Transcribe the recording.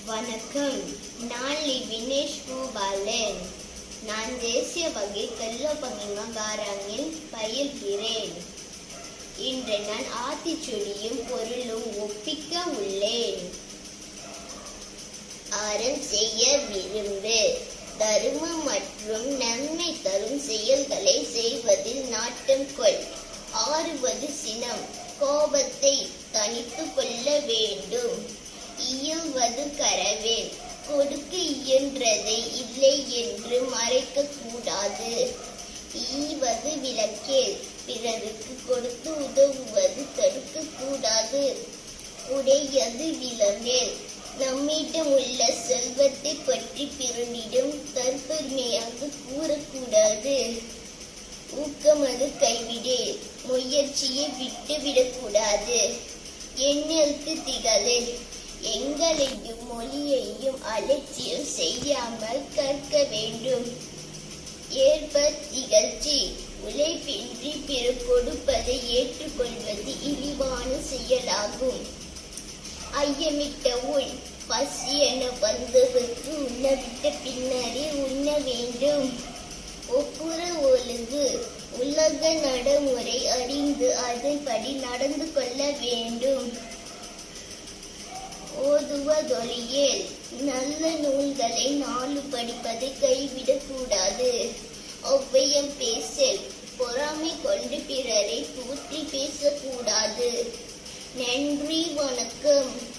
வணக்கம் நான் லி வினேஷ் பூபாலன் நான் தேசிய வகை கல்லப்பங்கிமா காராங்கில் பயில்கிறேன் இன்று நான் ஆத்திச்சுடியும் பொருளும் ஒப்பிக்க உள்ளேன் அறம் செய்ய விரும்பு தருமம் மற்றும் நன்மை தரும் செயல்களை செய்வதில் நாட்டம் கொள் ஆறுவது சினம் கோபத்தை தனித்து கொள்ள வேண்டும் இயல்வது கரவேன் கொடுக்க இயன்றதை இல்லை என்று மறைக்க கூடாது ஈவது விளக்கேல் பிறருக்கு கொடுத்து உதவுவது தடுக்க கூடாது உடையது விலமேல் நம்மிடம் உள்ள செல்வத்தை பற்றி பிறனிடம் தற்பெருமையாக கூறக்கூடாது ஊக்கமது கைவிடு முயற்சியை விட்டுவிடக்கூடாது எண்ணலுக்கு திகழில் எங்களையும் மொழியையும் அலட்சியம் செய்யாமல் கற்க வேண்டும் ஏற்ப திகழ்ச்சி உழைப்பின்றி பிற கொடுப்பதை ஏற்றுக்கொள்வது இழிவான செயலாகும் ஐயமிட்ட உள் பசி என வந்தவருக்கு உண்ணவிட்ட பின்னரே உண்ண வேண்டும் ஒப்புற ஒழுங்கு உலக நடைமுறை அறிந்து அதன்படி நடந்து கொள்ள வேண்டும் ஓதுவதொழியேல் நல்ல நூல்களை நாலு படிப்பதை கைவிடக் கூடாது ஒவ்வையம் பேசல் பொறாமை கொண்டு பிறரை தூற்றி பேசக்கூடாது நன்றி வணக்கம்